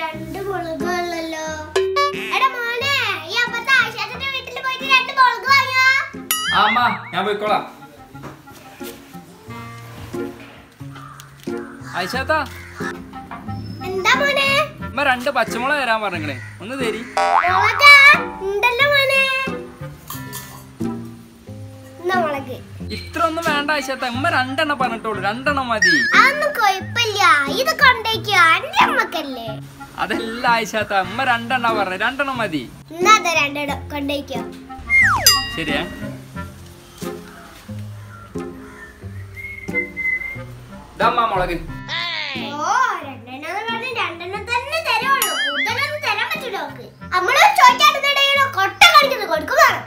രണ്ട് മുളകുള്ളല്ലോ എടാ മോനെ ഈ അപ്പുറത്തെ ആശാത്തിന്റെ വീട്ടിൽ പോയിട്ട് രണ്ട് മുളക് വാങ്ങിയോ ആ അമ്മ ഞാൻ പോയിക്കോളാം ഐശാത്താ എന്താ മോനെ അമ്മ രണ്ട് പച്ചമുളക് തരാൻ പറഞ്ഞേ ഒന്ന് തരി മുളകാ ഉണ്ടല്ലോ മോനെ എന്നാ മുളക് ഇത്ര ഒന്നും വേണ്ട ഐശാത്ത ഉമ്മ രണ്ടെണ്ണം പറഞ്ഞിട്ടുള്ളൂ രണ്ടെണ്ണം മതി അതൊന്നും കുഴപ്പമില്ല ഇത് കൊണ്ടേക്കോ എന്റെ അമ്മക്കല്ലേ അതല്ല ഐശാത്ത ഉമ്മ രണ്ടെണ്ണം പറഞ്ഞു രണ്ടെണ്ണം മതി എന്നാ അതെ രണ്ടിടം കൊണ്ടേക്കോ ശരിയാ ഇതമ്മ മുളക് ഓ രണ്ടെണ്ണം പറഞ്ഞ് രണ്ടെണ്ണം തന്നെ തരുള്ളൂ കൂടുതലൊന്നും തരാൻ പറ്റൂല നോക്ക് നമ്മള് ചോദിക്കാണ്ടിടയിലോ കൊട്ട കളിക്കുന്നത് കൊടുക്കുന്നതാണ്